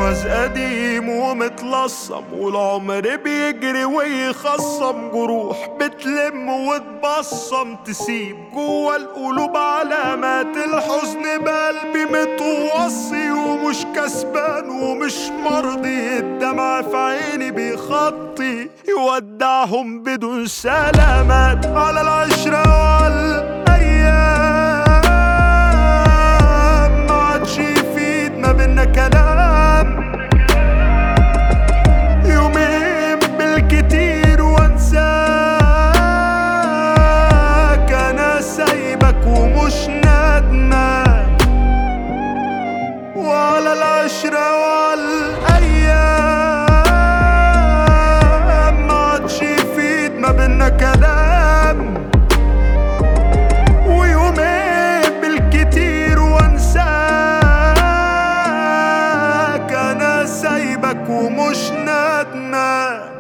جواز قديم ومتلصم والعمر بيجري ويخصم جروح بتلم وتبصم تسيب جوا القلوب علامات الحزن بقلبي متوصي ومش كسبان ومش مرضي الدمع في عيني بيخطي يودعهم بدون سلامات على العشرة والأيام ما عادش يفيد ما بينا كلام يومين بالكتير وانساك انا سايبك ومش ندمان وعلى العشرة والأيام ما عادش يفيد ما بينا كلام ويومين بالكتير وانساك انا سايبك ومش ندمان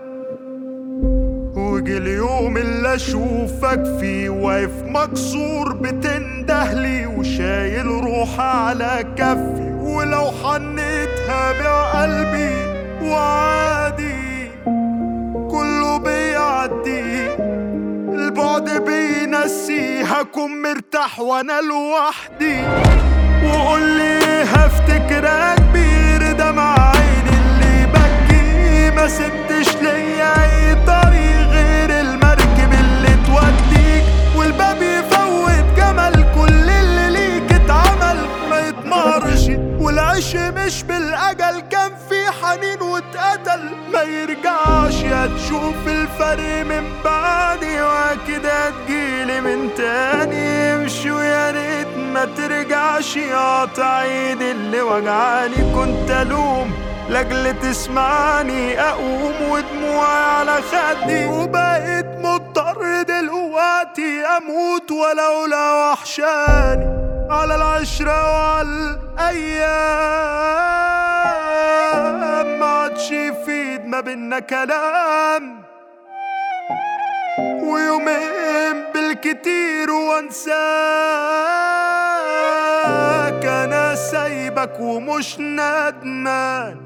وجي اليوم اللي اشوفك فيه واقف مكسور بتندهلي وشايل روح على كفي ولو حنيتها بقلبي وعادي كله بيعدي البعد بينسي هكون مرتاح وانا لوحدي وقول لي هفتكرك كبير دمع عيني اللي بكي ما سبتش ليا اي طريق غير المركب اللي توديك والباب يفوت جمل كل اللي ليك اتعمل ما يتمرش والعيش مش بالاجل كان في حنين واتقتل ما يرجعش يا تشوف الفرق من بعدي واكيد هتجيلي من تاني امشي ويا ريت ما ترجعش يقطع ايدي اللي وجعاني كنت الوم لاجل تسمعني اقوم ودموعي على خدي وبقيت مضطر دلوقتي اموت ولو لا وحشاني على العشرة والأيام ما عادش يفيد ما بينا كلام ويومين بالكتير وانساك انا سايبك ومش ندمان